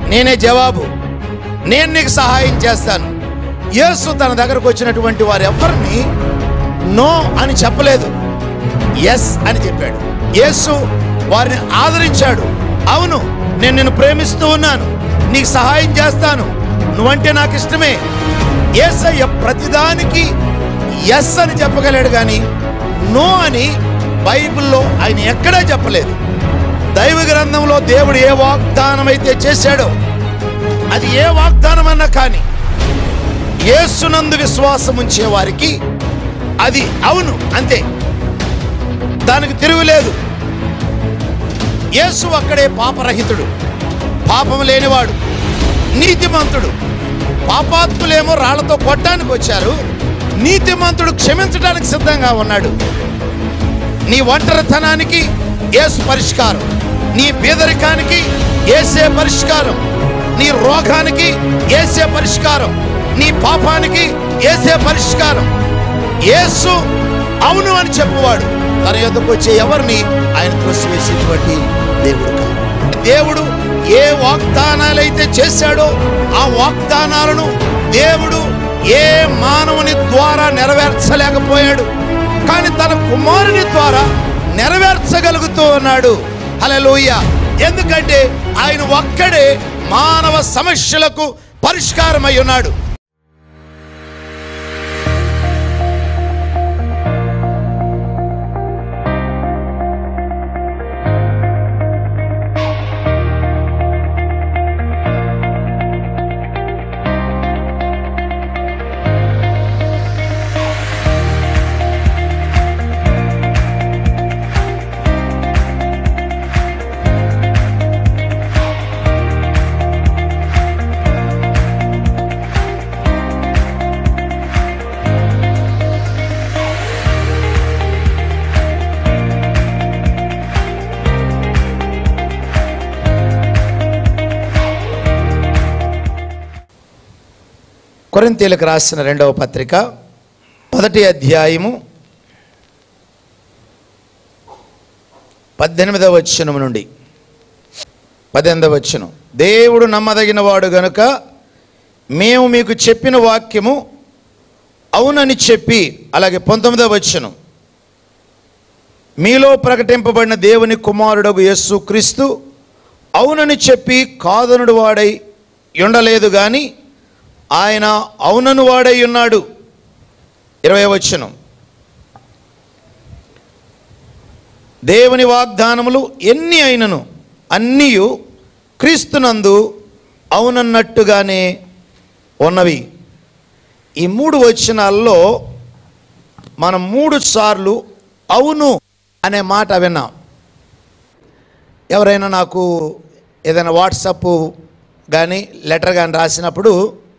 నేనే జవాబు నేను నీకు సహాయం చేస్తాను యేసు తన దగ్గరకు వచ్చినటువంటి వారు ఎవరిని నో అని చెప్పలేదు ఎస్ అని చెప్పాడు యేసు వారిని ఆదరించాడు అవును నేను నిన్ను ప్రేమిస్తూ ఉన్నాను నీకు సహాయం చేస్తాను నువ్వంటే నాకు ఇష్టమే యేసయ్య ప్రతిదానికి ఎస్ అని చెప్పగలేడు కానీ నో అని బైబిల్లో ఆయన ఎక్కడా చెప్పలేదు దైవ గ్రంథంలో దేవుడు ఏ వాగ్దానం అయితే చేశాడో అది ఏ వాగ్దానం అన్నా కానీ యేసునందు విశ్వాసం ఉంచే వారికి అది అవును అంతే దానికి తిరుగులేదు యేసు అక్కడే పాపరహితుడు పాపం లేనివాడు నీతిమంతుడు పాపాత్ములేమో రాళ్లతో కొట్టడానికి వచ్చారు నీతిమంతుడు క్షమించడానికి సిద్ధంగా ఉన్నాడు నీ ఒంటరితనానికి యేసు పరిష్కారం నీ పేదరికానికి ఏసే పరిష్కారం నీ రోగానికి ఏసే పరిష్కారం నీ పాపానికి ఏసే పరిష్కారం యేసు అవును అని చెప్పువాడు తన యొద్దకు వచ్చే ఎవరిని ఆయన త్రోసివేసేటువంటి దేవుడు కాదు దేవుడు ఏ వాగ్దానాలైతే చేశాడో ఆ వాగ్దానాలను దేవుడు ఏ మానవుని ద్వారా నెరవేర్చలేకపోయాడు కానీ తన కుమారుని ద్వారా నెరవేర్చగలుగుతూ ఉన్నాడు హల్లెలూయ ఎందుకంటే ఆయన ఒక్కడే మానవ సమస్యలకు పరిష్కారమై ఉన్నాడు కొరింతీలకు రాసిన రెండవ పత్రిక మొదటి అధ్యాయము పద్దెనిమిదవ వచనము నుండి పద్దెనిమిదవ వచనం దేవుడు నమ్మదగిన వాడు గనుక మేము మీకు చెప్పిన వాక్యము అవునని చెప్పి అలాగే పంతొమ్మిదవ వచనం మీలో ప్రకటింపబడిన దేవుని కుమారుడగు యేసు క్రీస్తు అవునని చెప్పి కాదనుడు వాడై ఉండలేదు కానీ ఆయన అవునను వాడై ఉన్నాడు ఇరవై వచనం దేవుని వాగ్దానములు ఎన్ని అయినను అన్నీయు క్రీస్తునందు అవునన్నట్టుగానే ఉన్నవి ఈ మూడు వచనాల్లో మనం మూడు సార్లు అవును అనే మాట విన్నాం ఎవరైనా నాకు ఏదైనా వాట్సప్ కానీ లెటర్ కానీ రాసినప్పుడు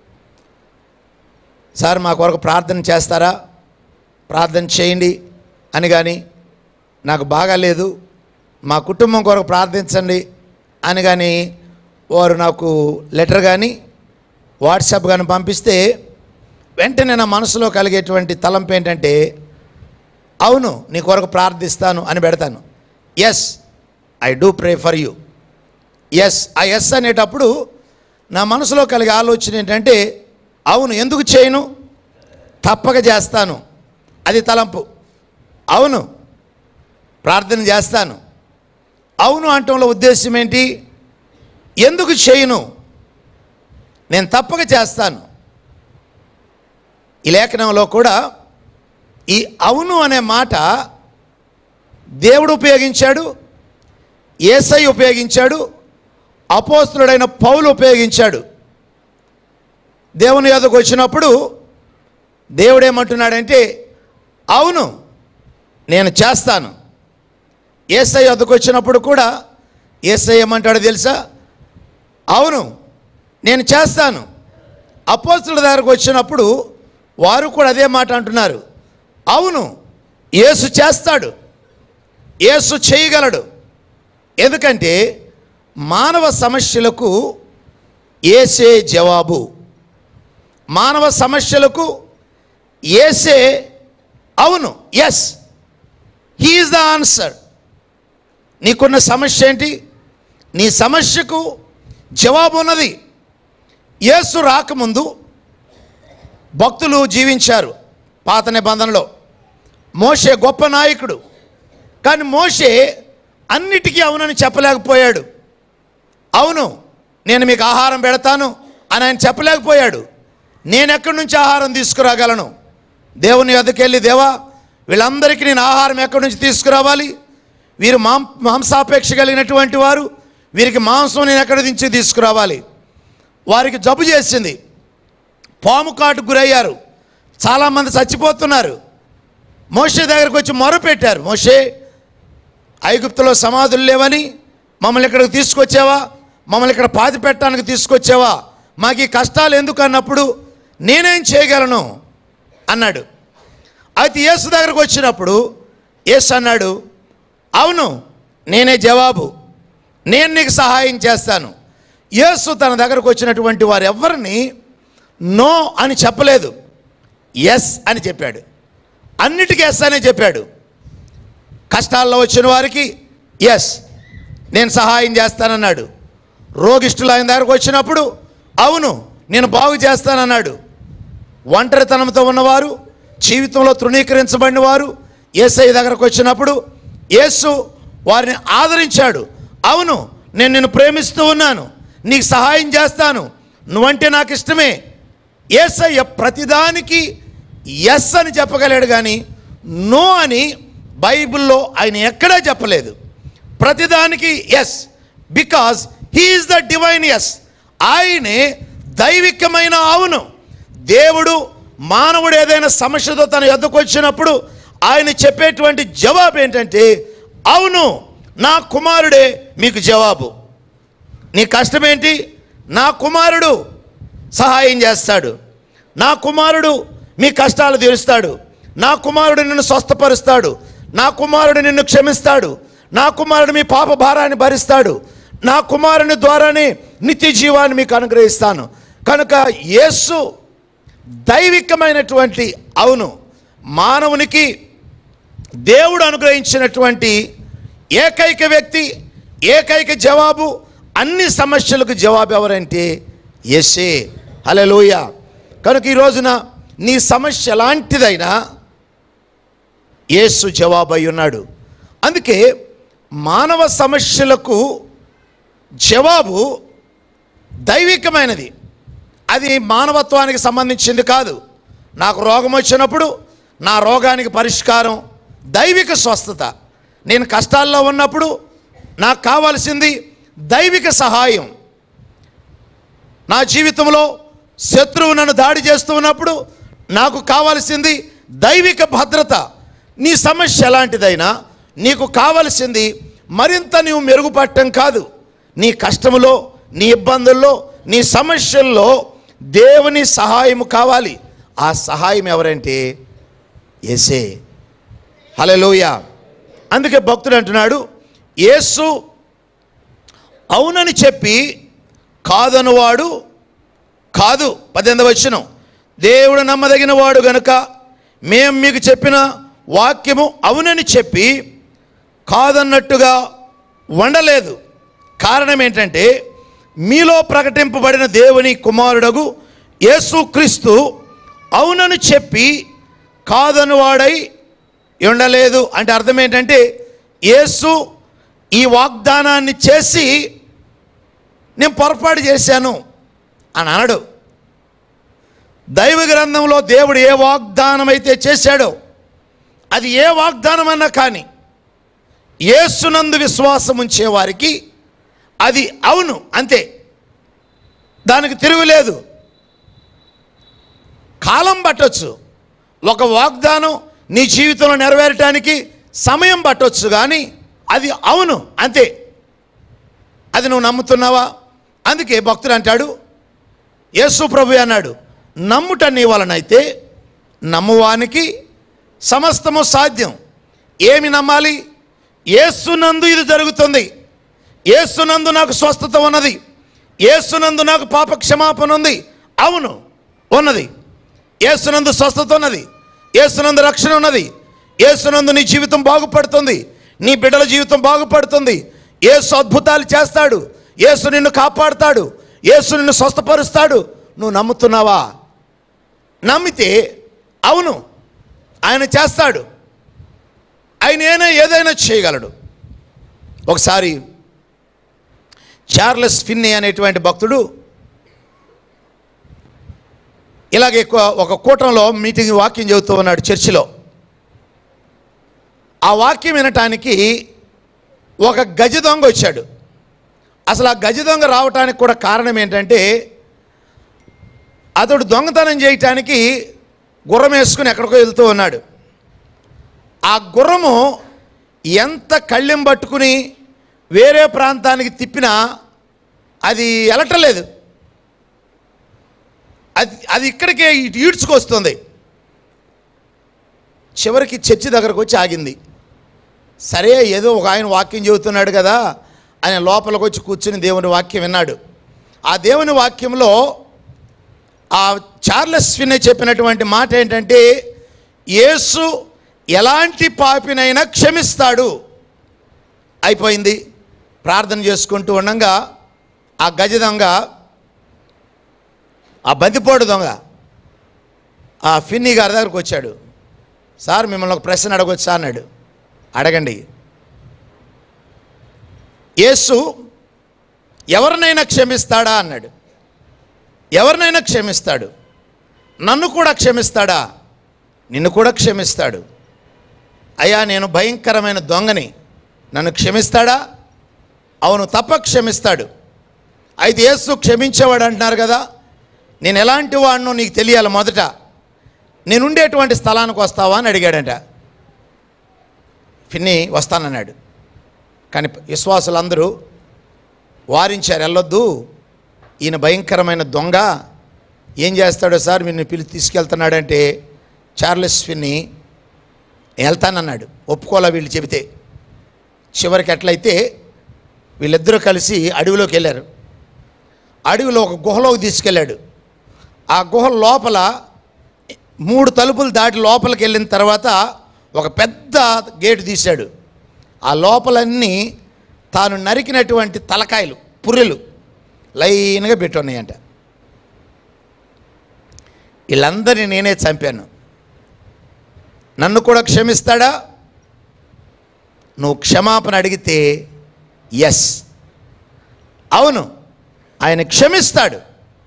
సార్ మా కొరకు ప్రార్థన చేస్తారా ప్రార్థన చేయండి అని కానీ నాకు బాగాలేదు మా కుటుంబం కొరకు ప్రార్థించండి అని కానీ వారు నాకు లెటర్ కానీ వాట్సాప్ కానీ పంపిస్తే వెంటనే నా మనసులో కలిగేటువంటి తలంపు ఏంటంటే అవును నీ కొరకు ప్రార్థిస్తాను అని పెడతాను yes I do pray for you yes ఆ ఎస్ అనేటప్పుడు నా మనసులో కలిగే ఆలోచన ఏంటంటే అవును ఎందుకు చేయను తప్పక చేస్తాను అది తలంపు అవును ప్రార్థన చేస్తాను అవును అంటంలో ఉద్దేశం ఏంటి ఎందుకు చేయను నేను తప్పక చేస్తాను ఈ లేఖనంలో కూడా ఈ అవును అనే మాట దేవుడు ఉపయోగించాడు ఏసై ఉపయోగించాడు అపోస్తుడైన పౌలు ఉపయోగించాడు దేవుని యొద్దకు వచ్చినప్పుడు దేవుడు ఏమంటున్నాడంటే అవును నేను చేస్తాను ఏసై వద్దకు వచ్చినప్పుడు కూడా ఏసై ఏమంటాడో తెలుసా అవును నేను చేస్తాను అపోస్తుల దగ్గరకు వచ్చినప్పుడు వారు కూడా అదే మాట అంటున్నారు అవును యేసు చేస్తాడు యేసు చేయగలడు ఎందుకంటే మానవ సమస్యలకు ఏసే జవాబు మానవ సమస్యలకు ఏసే అవును ఎస్ హీఈస్ ద ఆన్సర్ నీకున్న సమస్య ఏంటి నీ సమస్యకు జవాబు ఉన్నది యేసు రాకముందు భక్తులు జీవించారు పాత నిబంధనలో మోషే గొప్ప నాయకుడు కానీ మోషే అన్నిటికీ అవునని చెప్పలేకపోయాడు అవును నేను మీకు ఆహారం పెడతాను అని ఆయన చెప్పలేకపోయాడు నేను ఎక్కడి నుంచి ఆహారం తీసుకురాగలను దేవుని వద్దకు వెళ్ళి దేవా వీళ్ళందరికీ నేను ఆహారం ఎక్కడి నుంచి తీసుకురావాలి వీరు మాం మాంసాపేక్ష కలిగినటువంటి వారు వీరికి మాంసం నేను ఎక్కడి నుంచి తీసుకురావాలి వారికి జబ్బు చేసింది పాము కాటు గురయ్యారు చాలామంది చచ్చిపోతున్నారు మోషే దగ్గరకు వచ్చి మొరపెట్టారు మోషే ఐగుప్తులో సమాధులు లేవని మమ్మల్ని ఇక్కడికి తీసుకొచ్చావా మమ్మల్ని ఇక్కడ పాతి పెట్టడానికి తీసుకొచ్చావా మాకు ఈ కష్టాలు ఎందుకు అన్నప్పుడు నేనేం చేయగలను అన్నాడు అయితే యేసు దగ్గరకు వచ్చినప్పుడు యేసు అన్నాడు అవును నేనే జవాబు నేను నీకు సహాయం చేస్తాను యేసు తన దగ్గరకు వచ్చినటువంటి వారు ఎవరిని నో అని చెప్పలేదు ఎస్ అని చెప్పాడు అన్నిటికీ ఎస్ అనే చెప్పాడు కష్టాల్లో వచ్చిన వారికి ఎస్ నేను సహాయం చేస్తానన్నాడు రోగిష్ఠులు ఆయన దగ్గరకు వచ్చినప్పుడు అవును నేను బాగు చేస్తానన్నాడు ఒంటరితనంతో ఉన్నవారు జీవితంలో తృణీకరించబడిన వారు ఏసై దగ్గరకు వచ్చినప్పుడు యేసు వారిని ఆదరించాడు అవును నేను నిన్ను ప్రేమిస్తూ ఉన్నాను నీకు సహాయం చేస్తాను నువ్వంటే నాకు ఇష్టమే ఏసయ్య ప్రతిదానికి ఎస్ అని చెప్పగలాడు కానీ నో అని బైబిల్లో ఆయన ఎక్కడా చెప్పలేదు ప్రతిదానికి yes because he's the divine yes ఆయనే దైవికమైన అవును దేవుడు మానవుడు ఏదైనా సమస్యతో తన ఎద్దకు వచ్చినప్పుడు ఆయన చెప్పేటువంటి జవాబు ఏంటంటే అవును నా కుమారుడే మీకు జవాబు నీ కష్టమేంటి నా కుమారుడు సహాయం చేస్తాడు నా కుమారుడు మీ కష్టాలు తీరుస్తాడు నా కుమారుడు నిన్ను స్వస్థపరుస్తాడు నా కుమారుడు నిన్ను క్షమిస్తాడు నా కుమారుడు మీ పాప భారాన్ని భరిస్తాడు నా కుమారుని ద్వారానే నిత్య జీవాన్ని మీకు అనుగ్రహిస్తాను కనుక యేసు దైవికమైనటువంటి అవును మానవునికి దేవుడు అనుగ్రహించినటువంటి ఏకైక వ్యక్తి ఏకైక జవాబు అన్ని సమస్యలకు జవాబు ఎవరంటే ఎస్ఏ హలలోయ కనుక ఈ రోజున నీ సమస్య ఎలాంటిదైనా యేసు జవాబు అయి ఉన్నాడు అందుకే మానవ సమస్యలకు జవాబు దైవికమైనది అది మానవత్వానికి సంబంధించింది కాదు నాకు రోగం వచ్చినప్పుడు నా రోగానికి పరిష్కారం దైవిక స్వస్థత నేను కష్టాల్లో ఉన్నప్పుడు నాకు కావాల్సింది దైవిక సహాయం నా జీవితంలో శత్రువు నన్ను దాడి చేస్తూ ఉన్నప్పుడు నాకు కావలసింది దైవిక భద్రత నీ సమస్య ఎలాంటిదైనా నీకు కావలసింది మరింత నీవు మెరుగుపడటం కాదు నీ కష్టములో నీ ఇబ్బందుల్లో నీ సమస్యల్లో దేవుని సహాయం కావాలి ఆ సహాయం ఎవరంటే ఏసే హలోయ అందుకే భక్తుడు అంటున్నాడు యేసు అవునని చెప్పి కాదనువాడు కాదు పద్దెనిమిది వచ్చిన దేవుడు నమ్మదగిన వాడు గనుక మేము మీకు చెప్పిన వాక్యము అవునని చెప్పి కాదన్నట్టుగా వండలేదు కారణం ఏంటంటే మీలో ప్రకటింపబడిన దేవుని కుమారుడగు యేసుక్రీస్తు అవునని చెప్పి కాదనువాడై ఉండలేదు అంటే అర్థం ఏంటంటే యేసు ఈ వాగ్దానాన్ని చేసి నేను పొరపాటు చేశాను అని అనడు దైవ గ్రంథంలో దేవుడు ఏ వాగ్దానం అయితే చేశాడో అది ఏ వాగ్దానం అన్నా కానీ యేసునందు విశ్వాసం ఉంచే వారికి అది అవును అంతే దానికి తిరుగులేదు కాలం పట్టొచ్చు ఒక వాగ్దానం నీ జీవితంలో నెరవేరటానికి సమయం పట్టొచ్చు కానీ అది అవును అంతే అది నువ్వు నమ్ముతున్నావా అందుకే భక్తుడు అంటాడు యేసు ప్రభు అన్నాడు నమ్ముట నీ వలనైతే నమ్మువానికి సమస్తము సాధ్యం ఏమి నమ్మాలి ఏసునందు ఇది జరుగుతుంది ఏసునందు నాకు స్వస్థత ఉన్నది ఏసునందు నాకు పాప క్షమాపణ ఉంది అవును ఉన్నది ఏసునందు స్వస్థత ఉన్నది ఏసునందు రక్షణ ఉన్నది ఏసునందు నీ జీవితం బాగుపడుతుంది నీ బిడ్డల జీవితం బాగుపడుతుంది ఏసు అద్భుతాలు చేస్తాడు యేసు నిన్ను కాపాడుతాడు యేసు నిన్ను స్వస్థపరుస్తాడు నువ్వు నమ్ముతున్నావా నమ్మితే అవును ఆయన చేస్తాడు ఆయన ఏనా ఏదైనా చేయగలడు ఒకసారి చార్లెస్ ఫిన్నీ అనేటువంటి భక్తుడు ఇలాగే ఎక్కువ ఒక కూటంలో మీటింగ్ వాక్యం చెబుతూ ఉన్నాడు చర్చిలో ఆ వాక్యం వినటానికి ఒక గజ దొంగ వచ్చాడు అసలు ఆ గజ దొంగ రావటానికి కూడా కారణం ఏంటంటే అతడు దొంగతనం చేయటానికి గుర్రం వేసుకుని ఎక్కడికో వెళ్తూ ఉన్నాడు ఆ గుర్రము ఎంత కళ్ళెం పట్టుకుని వేరే ప్రాంతానికి తిప్పినా అది వెళ్ళటలేదు అది అది ఇక్కడికే ఇటు ఈడ్చుకొస్తుంది చివరికి చర్చి దగ్గరకు వచ్చి ఆగింది సరే ఏదో ఒక ఆయన వాక్యం చెబుతున్నాడు కదా ఆయన లోపలికి వచ్చి కూర్చుని దేవుని వాక్యం విన్నాడు ఆ దేవుని వాక్యంలో ఆ చార్లెస్ ఫిన్నే చెప్పినటువంటి మాట ఏంటంటే యేసు ఎలాంటి పాపినైనా క్షమిస్తాడు అయిపోయింది ప్రార్థన చేసుకుంటూ ఉండగా ఆ గజ దొంగ ఆ బందిపోడు దొంగ ఆ ఫిన్నీ గారి దగ్గరకు వచ్చాడు సార్ మిమ్మల్ని ఒక ప్రశ్న అడగొచ్చా అన్నాడు అడగండి యేసు ఎవరినైనా క్షమిస్తాడా అన్నాడు ఎవరినైనా క్షమిస్తాడు నన్ను కూడా క్షమిస్తాడా నిన్ను కూడా క్షమిస్తాడు అయ్యా నేను భయంకరమైన దొంగని నన్ను క్షమిస్తాడా అవును తప్ప క్షమిస్తాడు అయితే యేసు క్షమించేవాడు అంటున్నారు కదా నేను ఎలాంటి వాడినో నీకు తెలియాలి మొదట నేను ఉండేటువంటి స్థలానికి వస్తావా అని అడిగాడంట పిన్ని వస్తానన్నాడు కానీ విశ్వాసులందరూ వారించారు వెళ్ళొద్దు ఈయన భయంకరమైన దొంగ ఏం చేస్తాడో సార్ మీరు పిలిచి తీసుకెళ్తున్నాడంటే చార్లెస్ ఫిన్ని వెళ్తానన్నాడు ఒప్పుకోలే వీళ్ళు చెబితే చివరికి ఎట్లయితే వీళ్ళిద్దరూ కలిసి అడవిలోకి వెళ్ళారు అడవిలో ఒక గుహలోకి తీసుకెళ్ళాడు ఆ గుహ లోపల మూడు తలుపులు దాటి లోపలికి వెళ్ళిన తర్వాత ఒక పెద్ద గేటు తీశాడు ఆ లోపలన్నీ తాను నరికినటువంటి తలకాయలు పుర్రెలు లైన్గా పెట్టున్నాయంట వీళ్ళందరినీ నేనే చంపాను నన్ను కూడా క్షమిస్తాడా నువ్వు క్షమాపణ అడిగితే ఎస్ అవును ఆయన క్షమిస్తాడు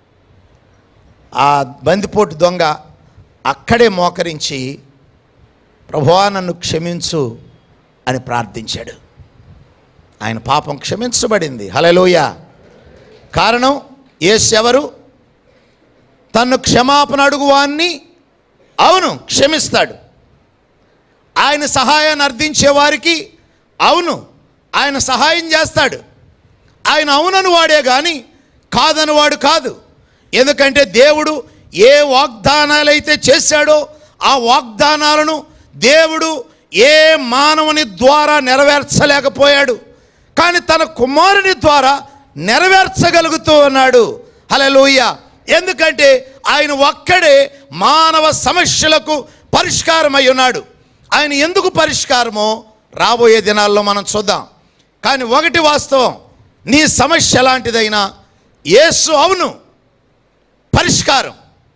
ఆ బందిపోటు దొంగ అక్కడే మోకరించి ప్రభువా నన్ను క్షమించు అని ప్రార్థించాడు ఆయన పాపం క్షమించబడింది హలలోయ కారణం ఏసెవరు తన్ను క్షమాపణ అడుగువాన్ని అవును క్షమిస్తాడు ఆయన సహాయాన్ని అర్థించే వారికి అవును ఆయన సహాయం చేస్తాడు ఆయన అవునను వాడే కానీ కాదని వాడు కాదు ఎందుకంటే దేవుడు ఏ వాగ్దానాలైతే చేశాడో ఆ వాగ్దానాలను దేవుడు ఏ మానవుని ద్వారా నెరవేర్చలేకపోయాడు కానీ తన కుమారుని ద్వారా నెరవేర్చగలుగుతూ ఉన్నాడు హలలోయ ఎందుకంటే ఆయన ఒక్కడే మానవ సమస్యలకు పరిష్కారమై ఉన్నాడు ఆయన ఎందుకు పరిష్కారమో రాబోయే దినాల్లో మనం చూద్దాం కానీ ఒకటి వాస్తవం నీ సమస్య ఎలాంటిదైనా యేసు అవును పరిష్కారం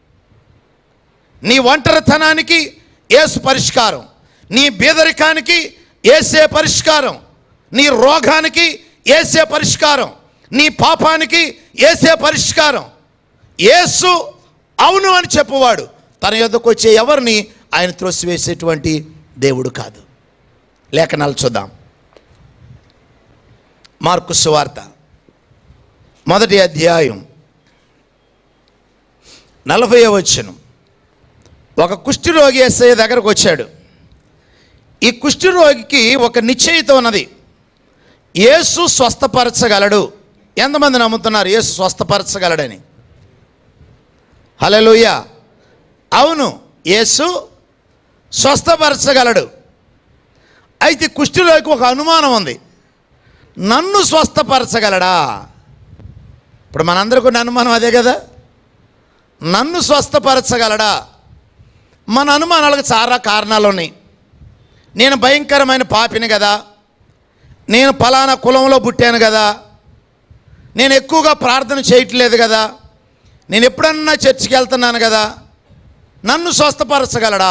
నీ ఒంటరితనానికి ఏసు పరిష్కారం నీ బీదరికానికి ఏసే పరిష్కారం నీ రోగానికి ఏసే పరిష్కారం నీ పాపానికి ఏసే పరిష్కారం యేసు అవును అని చెప్పువాడు తన యొద్దకు వచ్చే ఎవరిని ఆయన త్రోసివేసేటువంటి దేవుడు కాదు లేఖనాలు చూద్దాం మార్కు సువార్త మొదటి అధ్యాయం నలభై వచ్చును ఒక కుష్ఠిరోగి ఎస్ఐ దగ్గరకు వచ్చాడు ఈ కుష్ఠిరోగికి ఒక నిశ్చయిత ఉన్నది యేసు స్వస్థపరచగలడు ఎంతమంది నమ్ముతున్నారు యేసు స్వస్థపరచగలడని హలోయ అవును యేసు స్వస్థపరచగలడు అయితే కుష్ఠిరోగికి ఒక అనుమానం ఉంది నన్ను స్వస్థపరచగలడా ఇప్పుడు మనందరికీ ఉన్న అనుమానం అదే కదా నన్ను స్వస్థపరచగలడా మన అనుమానాలకు చాలా కారణాలు ఉన్నాయి నేను భయంకరమైన పాపిని కదా నేను ఫలానా కులంలో పుట్టాను కదా నేను ఎక్కువగా ప్రార్థన చేయట్లేదు కదా నేను ఎప్పుడన్నా చర్చికి వెళ్తున్నాను కదా నన్ను స్వస్థపరచగలడా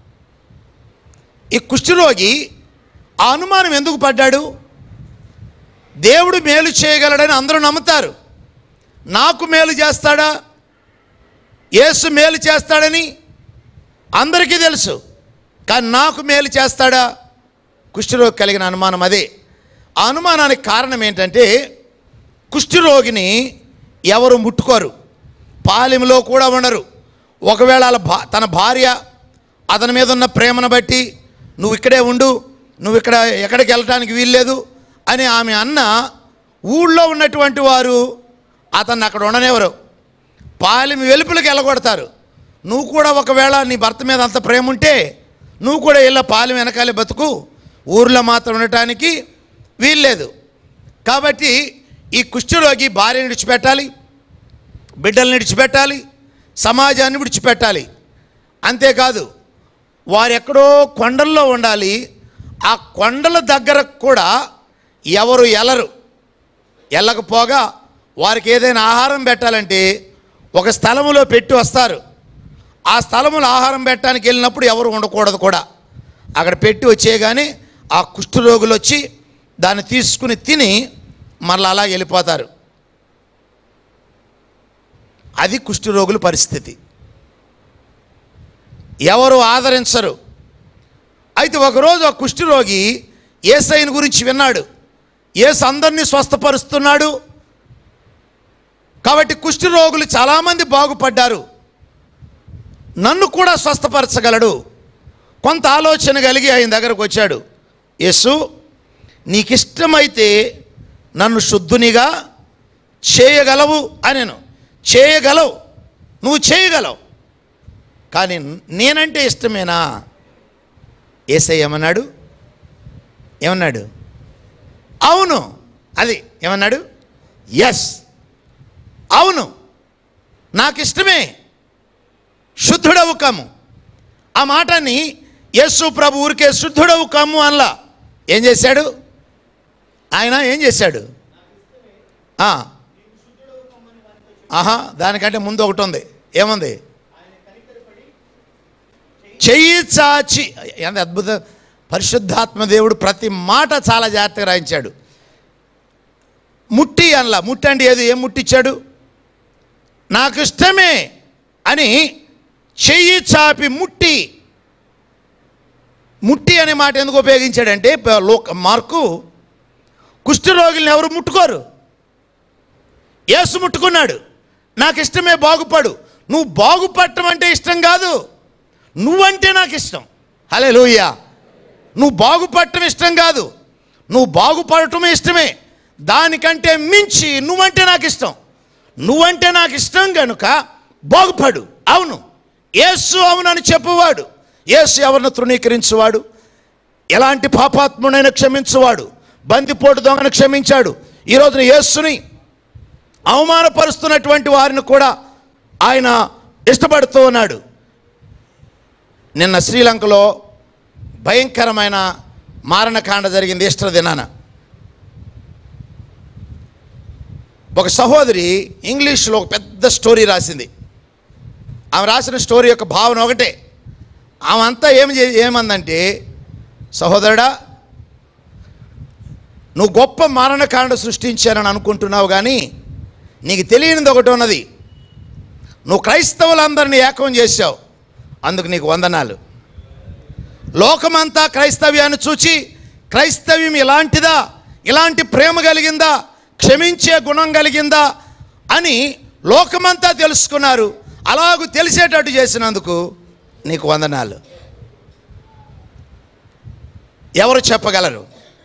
ఈ కుష్ఠరోగి ఆ అనుమానం ఎందుకు పడ్డాడు దేవుడు మేలు చేయగలడని అందరూ నమ్ముతారు నాకు మేలు చేస్తాడా యేసు మేలు చేస్తాడని అందరికీ తెలుసు కానీ నాకు మేలు చేస్తాడా కుష్ఠరోగి కలిగిన అనుమానం అదే ఆ అనుమానానికి కారణం ఏంటంటే కుష్ఠరోగిని ఎవరు ముట్టుకోరు పాలెంలో కూడా ఉండరు ఒకవేళ వాళ్ళ భా తన భార్య అతని మీద ఉన్న ప్రేమను బట్టి నువ్వు ఇక్కడే ఉండు నువ్వు ఇక్కడ ఎక్కడికి వెళ్ళటానికి వీల్లేదు అని ఆమె అన్న ఊళ్ళో ఉన్నటువంటి వారు అతన్ని అక్కడ ఉండనివ్వరు పాలెం వెలుపులకు వెళ్ళగొడతారు నువ్వు కూడా ఒకవేళ నీ భర్త మీద అంత ప్రేమ ఉంటే నువ్వు కూడా ఇలా పాలెం వెనకాలే బతుకు ఊర్లో మాత్రం ఉండటానికి వీల్లేదు కాబట్టి ఈ కుష్ఠరోగి భార్యను విడిచిపెట్టాలి బిడ్డల్ని విడిచిపెట్టాలి సమాజాన్ని విడిచిపెట్టాలి అంతేకాదు వారు ఎక్కడో కొండల్లో ఉండాలి ఆ కొండల దగ్గర కూడా ఎవరు ఎలరు వెళ్ళకపోగా వారికి ఏదైనా ఆహారం పెట్టాలంటే ఒక స్థలములో పెట్టి వస్తారు ఆ స్థలములో ఆహారం పెట్టడానికి వెళ్ళినప్పుడు ఎవరు ఉండకూడదు కూడా అక్కడ పెట్టి వచ్చేయగానే ఆ కుష్ఠరోగులు వచ్చి దాన్ని తీసుకుని తిని మరలా అలా వెళ్ళిపోతారు అది కుష్ఠరోగుల పరిస్థితి ఎవరు ఆదరించరు అయితే ఒకరోజు ఆ కుష్ఠరోగి ఏసైని గురించి విన్నాడు ఏసు అందరినీ స్వస్థపరుస్తున్నాడు కాబట్టి కుష్ఠరోగులు చాలామంది బాగుపడ్డారు నన్ను కూడా స్వస్థపరచగలడు కొంత ఆలోచన కలిగి ఆయన దగ్గరకు వచ్చాడు యేసు నీకిష్టమైతే నన్ను శుద్ధునిగా చేయగలవు అనెను చేయగలవు నువ్వు చేయగలవు కానీ నేనంటే ఇష్టమేనా ఏసై ఏమన్నాడు ఏమన్నాడు అవును అది ఏమన్నాడు ఎస్ అవును నాకు ఇష్టమే శుద్ధుడవు కమ్ము ఆ మాటని యేసు ప్రభు ఊరికే శుద్ధుడవు కమ్ము అనలా ఏం చేశాడు ఆయన ఏం చేశాడు ఆ. ఆహా దానికంటే ముందు ఒకటి ఉంది ఏముంది చెయ్యి చాచి ఎంత అద్భుత పరిశుద్ధాత్మ దేవుడు ప్రతి మాట చాలా జాగ్రత్తగా రాయించాడు ముట్టి అనలా ముట్టి అంటే ఏది ఏం ముట్టించాడు నాకు ఇష్టమే అని చెయ్యి చాపి ముట్టి ముట్టి అనే మాట ఎందుకు ఉపయోగించాడంటే ప- లోక మార్కు కుష్ఠరోగుల్ని ఎవరు ముట్టుకోరు యేసు ముట్టుకున్నాడు నాకు ఇష్టమే బాగుపడు నువ్వు బాగుపడటం అంటే ఇష్టం కాదు నువ్వంటే నాకు ఇష్టం హలే నువ్వు బాగుపడటం ఇష్టం కాదు నువ్వు బాగుపడటం ఇష్టమే దానికంటే మించి నువ్వంటే నాకు ఇష్టం నువ్వంటే నాకు ఇష్టం కనుక బాగుపడు అవును యేసు అవునని చెప్పువాడు యేసు ఎవరిని తృణీకరించువాడు ఎలాంటి పాపాత్ముడైనా క్షమించువాడు బందిపోటు దొంగను క్షమించాడు ఈ రోజున యేసుని అవమానపరుస్తున్నటువంటి వారిని కూడా ఆయన ఇష్టపడుతూ ఉన్నాడు నిన్న శ్రీలంకలో భయంకరమైన మారణకాండ జరిగింది ఈస్టర్ దినాన ఒక సహోదరి ఇంగ్లీష్లో ఒక పెద్ద స్టోరీ రాసింది ఆమె రాసిన స్టోరీ యొక్క భావన ఒకటే ఆమె అంతా ఏమి చే ఏమందంటే సహోదరుడా నువ్వు గొప్ప మారణకాండ సృష్టించానని అనుకుంటున్నావు కానీ నీకు తెలియనిది ఒకటి ఉన్నది నువ్వు క్రైస్తవులందరినీ ఏకం చేశావు అందుకు నీకు వందనాలు లోకమంతా క్రైస్తవ్యాన్ని చూచి క్రైస్తవ్యం ఇలాంటిదా ఇలాంటి ప్రేమ కలిగిందా క్షమించే గుణం కలిగిందా అని లోకమంతా తెలుసుకున్నారు అలాగూ తెలిసేటట్టు చేసినందుకు నీకు వందనాలు ఎవరు చెప్పగలరు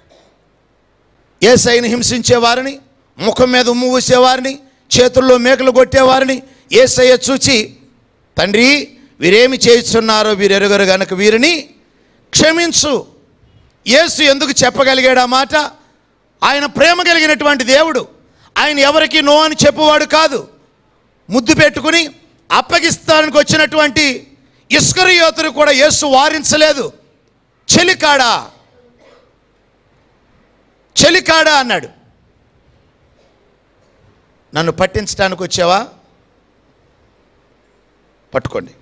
ఏసైని హింసించేవారిని ముఖం మీద ఉమ్ము ఊసేవారిని చేతుల్లో మేకలు కొట్టేవారిని ఏసయ్య చూచి తండ్రి వీరేమి చేయిస్తున్నారో వీరెరుగరు గనుక వీరిని క్షమించు యేసు ఎందుకు చెప్పగలిగాడు ఆ మాట ఆయన ప్రేమ కలిగినటువంటి దేవుడు ఆయన ఎవరికి నో అని చెప్పువాడు కాదు ముద్దు పెట్టుకుని అప్పగిస్తానికి వచ్చినటువంటి ఇస్కరియోతును కూడా యేసు వారించలేదు చెలికాడా చెలికాడా అన్నాడు నన్ను పట్టించడానికి వచ్చావా పట్టుకోండి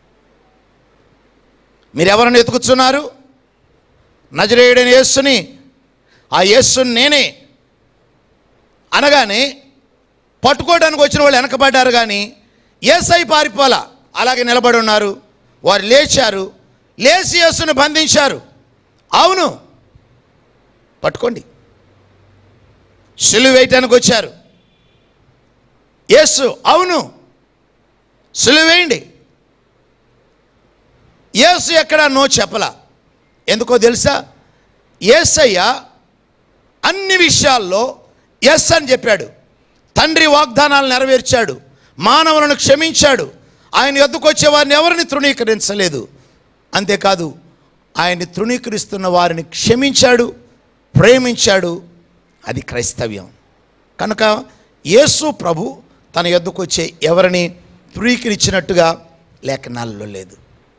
మీరెవరిని ఎతుకుతున్నారు నజరేయుడని యేస్సుని ఆ యేస్సుని నేనే అనగానే పట్టుకోవడానికి వచ్చిన వాళ్ళు వెనకబడ్డారు కానీ ఏసై పారిపోలా అలాగే నిలబడి ఉన్నారు వారు లేచారు లేచి యేసుని బంధించారు అవును పట్టుకోండి సిలువ వేయటానికి వచ్చారు యేసు అవును సిలువ వేయండి యేసు ఎక్కడ నో చెప్పలా ఎందుకో తెలుసా యేసయ్య అన్ని విషయాల్లో ఎస్ అని చెప్పాడు తండ్రి వాగ్దానాలు నెరవేర్చాడు మానవులను క్షమించాడు ఆయన ఎద్దుకు వచ్చే వారిని ఎవరిని తృణీకరించలేదు అంతేకాదు ఆయన్ని తృణీకరిస్తున్న వారిని క్షమించాడు ప్రేమించాడు అది క్రైస్తవ్యం కనుక యేసు ప్రభు తన ఎద్దుకు వచ్చే ఎవరిని తృణీకరించినట్టుగా లేఖనాల్లో లేదు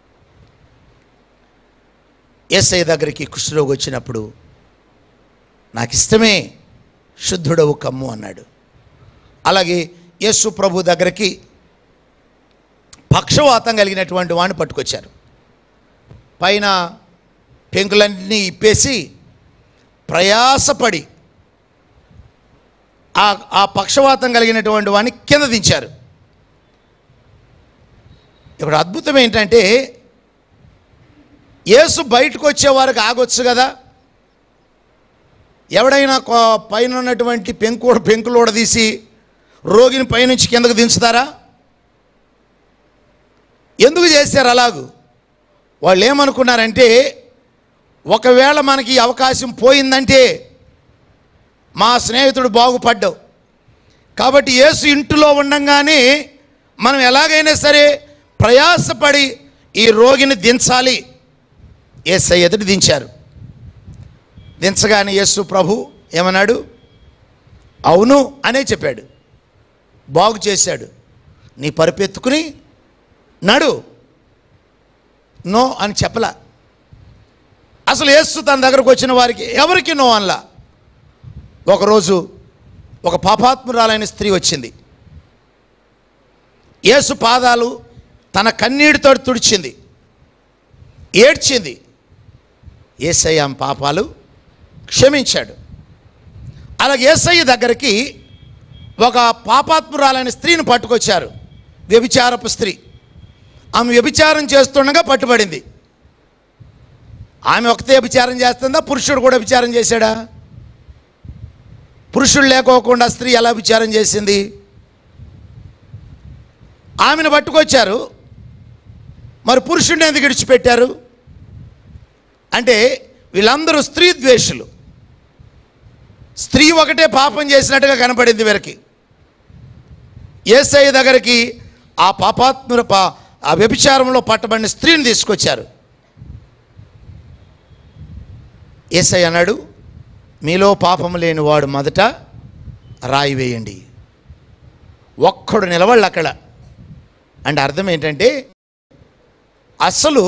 ఏసఐ దగ్గరికి కుష్ఠరోగి వచ్చినప్పుడు నాకు ఇష్టమే శుద్ధుడవు కమ్ము అన్నాడు అలాగే యేసు ప్రభు దగ్గరికి పక్షవాతం కలిగినటువంటి వాడిని పట్టుకొచ్చారు పైన పెంకులన్నీ ఇప్పేసి ప్రయాసపడి ఆ ఆ పక్షవాతం కలిగినటువంటి వాడిని కింద దించారు ఇక్కడ అద్భుతం ఏంటంటే యేసు బయటకు వచ్చే వారికి ఆగొచ్చు కదా ఎవడైనా కో- పైన ఉన్నటువంటి పెంకు పెంకులోడ తీసి రోగిని పైనుంచి కిందకు దించుతారా ఎందుకు చేశారు అలాగూ వాళ్ళు ఏమనుకున్నారంటే ఒకవేళ మనకి ఈ అవకాశం పోయిందంటే మా స్నేహితుడు బాగుపడ్డావు కాబట్టి యేసు ఇంటిలో ఉండంగానే మనం ఎలాగైనా సరే ప్రయాసపడి ఈ రోగిని దించాలి ఏసై ఎదుటి దించారు దించగానే యేసు ప్రభు ఏమన్నాడు అవును అనే చెప్పాడు బాగు చేశాడు నీ పరుపెత్తుకుని నడు నో అని చెప్పలా అసలు యేసు తన దగ్గరకు వచ్చిన వారికి ఎవరికి నో అనలా ఒకరోజు ఒక పాపాత్మురాలైన స్త్రీ వచ్చింది యేసు పాదాలు తన కన్నీటితో తుడిచింది ఏడ్చింది ఏసయ్య ఆమె పాపాలు క్షమించాడు అలాగే ఏసయ్య దగ్గరికి ఒక పాపాత్మురాలైన స్త్రీని పట్టుకొచ్చారు వ్యభిచారపు స్త్రీ ఆమె వ్యభిచారం చేస్తుండగా పట్టుబడింది ఆమె ఒకతే వ్యభిచారం చేస్తుందా పురుషుడు కూడా విచారం చేశాడా పురుషుడు లేకోకుండా స్త్రీ ఎలా విచారం చేసింది ఆమెను పట్టుకొచ్చారు మరి పురుషుడిని ఎందుకు విడిచిపెట్టారు అంటే వీళ్ళందరూ స్త్రీ ద్వేషులు స్త్రీ ఒకటే పాపం చేసినట్టుగా కనపడింది వీరికి ఏసఐ దగ్గరికి ఆ పాపాత్ముల పా ఆ వ్యభిచారంలో పట్టబడిన స్త్రీని తీసుకొచ్చారు ఏసై అన్నాడు మీలో పాపం లేని వాడు మొదట రాయి వేయండి ఒక్కడు నిలబడి అక్కడ అంటే అర్థం ఏంటంటే అసలు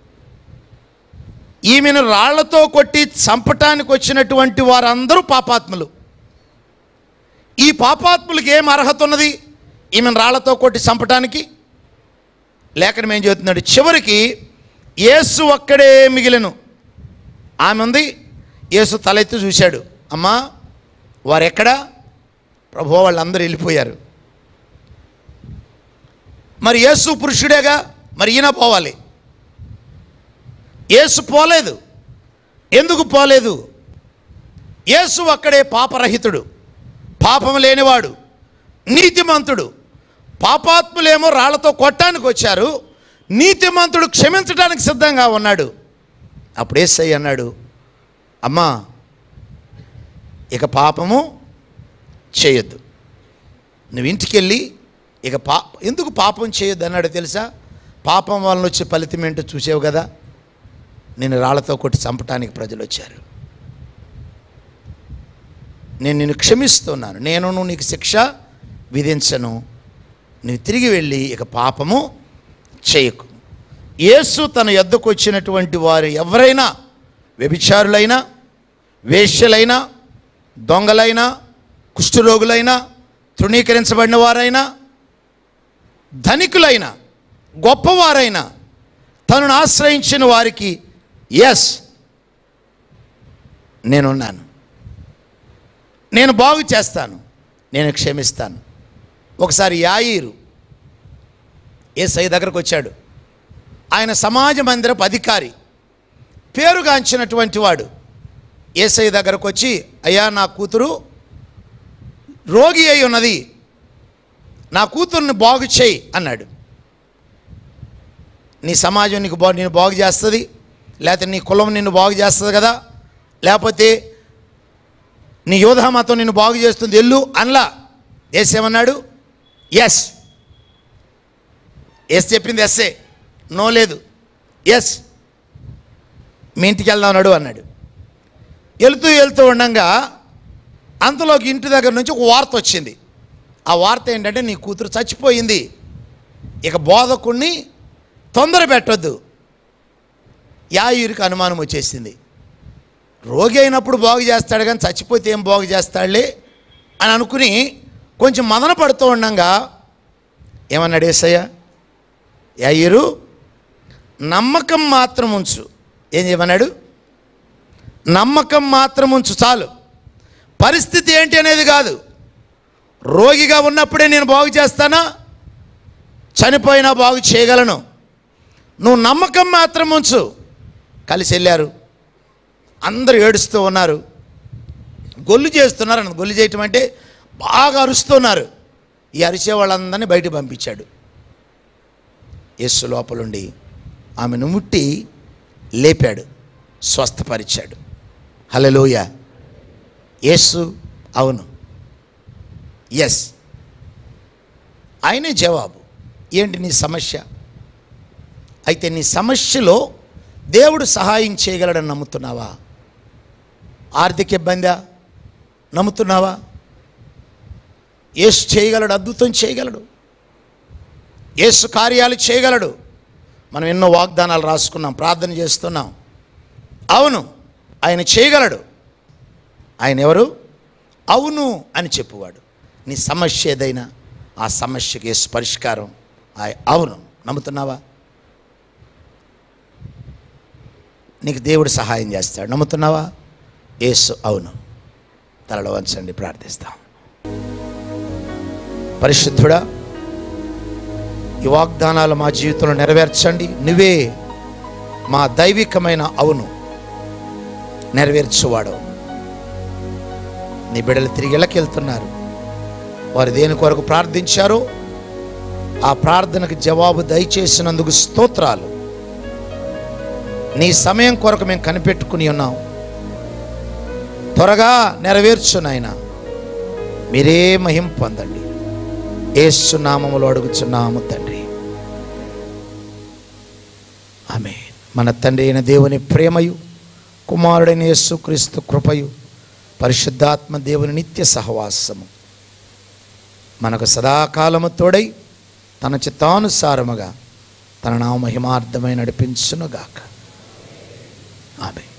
ఈమెను రాళ్లతో కొట్టి చంపటానికి వచ్చినటువంటి వారందరూ పాపాత్ములు ఈ పాపాత్ములకి ఏం అర్హత ఉన్నది ఈమెను రాళ్లతో కొట్టి చంపటానికి లేఖనం ఏం చెబుతున్నాడు చివరికి యేసు ఒక్కడే మిగిలను ఆమె ఉంది యేసు తలెత్తి చూశాడు అమ్మా వారెక్కడా ప్రభు వాళ్ళందరూ వెళ్ళిపోయారు మరి యేసు పురుషుడేగా మరి ఈయన పోవాలి యేసు పోలేదు ఎందుకు పోలేదు యేసు అక్కడే పాపరహితుడు పాపం లేనివాడు నీతిమంతుడు పాపాత్ములేమో రాళ్లతో కొట్టడానికి వచ్చారు నీతిమంతుడు క్షమించడానికి సిద్ధంగా ఉన్నాడు అప్పుడు ఏసై అన్నాడు అమ్మా ఇక పాపము చేయొద్దు నువ్వు ఇంటికి వెళ్ళి ఇక పా ఎందుకు పాపం చేయొద్దు అన్నాడు తెలుసా పాపం వలన వచ్చే ఫలితం ఏంటో చూసావు కదా నేను రాళ్లతో కొట్టి చంపటానికి ప్రజలు వచ్చారు నేను నిన్ను క్షమిస్తున్నాను నేను నీకు శిక్ష విధించను నువ్వు తిరిగి వెళ్ళి ఇక పాపము చేయకు యేసు తన యొద్దకు వచ్చినటువంటి వారు ఎవరైనా వ్యభిచారులైనా వేశ్యలైనా దొంగలైనా కుష్ఠరోగులైనా తృణీకరించబడిన వారైనా ధనికులైన గొప్పవారైన తనను ఆశ్రయించిన వారికి ఎస్ నేనున్నాను నేను బాగు చేస్తాను నేను క్షమిస్తాను ఒకసారి యాయిరు ఏసై దగ్గరకు వచ్చాడు ఆయన సమాజ మందిరపు అధికారి పేరుగాంచినటువంటి వాడు ఏసై దగ్గరకు వచ్చి అయ్యా నా కూతురు రోగి అయి ఉన్నది నా కూతుర్ని బాగు చేయి అన్నాడు నీ సమాజం నీకు బా నేను బాగు చేస్తుంది లేకపోతే నీ కులం నిన్ను బాగు చేస్తుంది కదా లేకపోతే నీ యోధామతం నిన్ను బాగు చేస్తుంది ఎల్లు అనలా ఏసేమన్నాడు ఎస్ ఎస్ చెప్పింది ఎస్ఏ నో లేదు ఎస్ మీ ఇంటికి వెళ్దాం అన్నాడు అన్నాడు వెళ్తూ వెళ్తూ ఉండగా అంతలోకి ఇంటి దగ్గర నుంచి ఒక వార్త వచ్చింది ఆ వార్త ఏంటంటే నీ కూతురు చచ్చిపోయింది ఇక బోధకుణ్ణి తొందర పెట్టొద్దు యాయూరికి అనుమానం వచ్చేసింది రోగి అయినప్పుడు బాగు చేస్తాడు కానీ చచ్చిపోతే ఏం బాగు చేస్తాడులే అని అనుకుని కొంచెం మదన పడుతూ ఉండగా ఏమన్నాడు ఏసయ్య యాయూరు నమ్మకం మాత్రం ఉంచు ఏం చేయమన్నాడు నమ్మకం మాత్రం ఉంచు చాలు పరిస్థితి ఏంటి అనేది కాదు రోగిగా ఉన్నప్పుడే నేను బాగు చేస్తానా చనిపోయినా బాగు చేయగలను నువ్వు నమ్మకం మాత్రం ఉంచు కలిసి వెళ్ళారు అందరూ ఏడుస్తూ ఉన్నారు గొల్లు చేస్తున్నారు అన్నది గొల్లు చేయటం అంటే బాగా అరుస్తున్నారు ఈ అరిచే వాళ్ళందరినీ బయట పంపించాడు యేసు లోపలుండి ఆమెను ముట్టి లేపాడు స్వస్థపరిచాడు హలలోయ యేసు అవును ఎస్ ఆయనే జవాబు ఏంటి నీ సమస్య అయితే నీ సమస్యలో దేవుడు సహాయం చేయగలడని నమ్ముతున్నావా ఆర్థిక ఇబ్బందా నమ్ముతున్నావా యేసు చేయగలడు అద్భుతం చేయగలడు యేసు కార్యాలు చేయగలడు మనం ఎన్నో వాగ్దానాలు రాసుకున్నాం ప్రార్థన చేస్తున్నాం అవును ఆయన చేయగలడు ఆయన ఎవరు అవును అని చెప్పువాడు నీ సమస్య ఏదైనా ఆ సమస్యకి యేసు పరిష్కారం ఆయ- అవును నమ్ముతున్నావా నీకు దేవుడు సహాయం చేస్తాడు నమ్ముతున్నావా యేసు అవును తలలో వంచండి ప్రార్థిస్తాం పరిశుద్ధుడా ఈ వాగ్దానాలు మా జీవితంలో నెరవేర్చండి నువ్వే మా దైవికమైన అవును నెరవేర్చువాడు నీ బిడ్డలు తిరిగి ఇళ్ళకెళ్తున్నారు వారు దేని కొరకు ప్రార్థించారో ఆ ప్రార్థనకు జవాబు దయచేసినందుకు స్తోత్రాలు నీ సమయం కొరకు మేము కనిపెట్టుకుని ఉన్నాం త్వరగా నెరవేర్చు నాయన మీరే మహిం పొందండి ఏసు నామములో అడుగుచున్నాము తండ్రి ఆమె మన తండ్రి అయిన దేవుని ప్రేమయు కుమారుడైన యేసు క్రీస్తు కృపయు పరిశుద్ధాత్మ దేవుని నిత్య సహవాసము మనకు సదాకాలము తోడై తన చిత్తానుసారముగా తన నామ మహిమార్థమై నడిపించునుగాక ఆమె